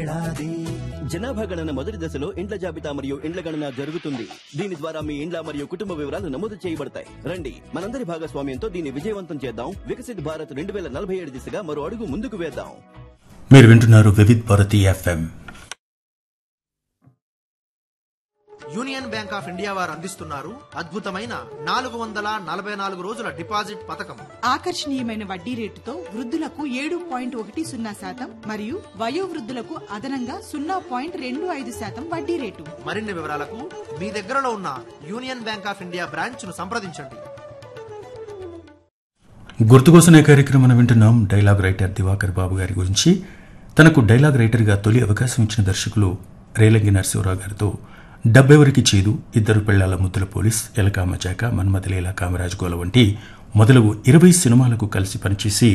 జనాభా గణన మొదటి దశలో ఇండ్ల జాబితా మరియు ఇండ్ల గణన జరుగుతుంది దీని ద్వారా మీ ఇండ్ల మరియు కుటుంబ వివరాలు నమోదు చేయబడతాయి రండి మనందరి భాగస్వామ్యంతో దీన్ని విజయవంతం చేద్దాం వికసిత్ భారత్ రెండు వేల నలభై ఏడు దిశగా మరో అడుగు ముందుకు వేద్దాం మీరు వింటున్నారు Vividh Bharati FM Union Bank of India వారు అందిస్తున్నారు అద్భుతమైన నాలుగు వందల నలభై నాలుగు రోజుల డిపాజిట్ పథకం ఆకర్షణీయమైన వడ్డీ రేటుతో వృద్ధులకు ఏడు పాయింట్ ఒకటి సున్నా శాతం మరియు వయోవృద్ధులకు అదనంగా సున్నా పాయింట్ రెండు ఐదు శాతం వడ్డీ రేటు మరిన్ని వివరాలకు మీ దగ్గరలో ఉన్న Union Bank of India branch ను సంప్రదించండి గుర్తుకోసనే కార్యక్రమం వింటున్నాం డైలాగ్ రైటర్ దివాకర్ బాబు గారి గురించి తనకు డైలాగ్ రైటర్గా తొలి అవకాశం ఇచ్చిన దర్శకులు రేలంగి నరసింహరావు గారితో డబ్బెవరికి చేదు ఇద్దరు పెళ్లాల ముద్దుల పోలీస్ ఎలకామ చాక మన్మథలీల కామరాజ్ గోల వంటి మొదలగు ఇరవై సినిమాలకు కలిసి పనిచేసి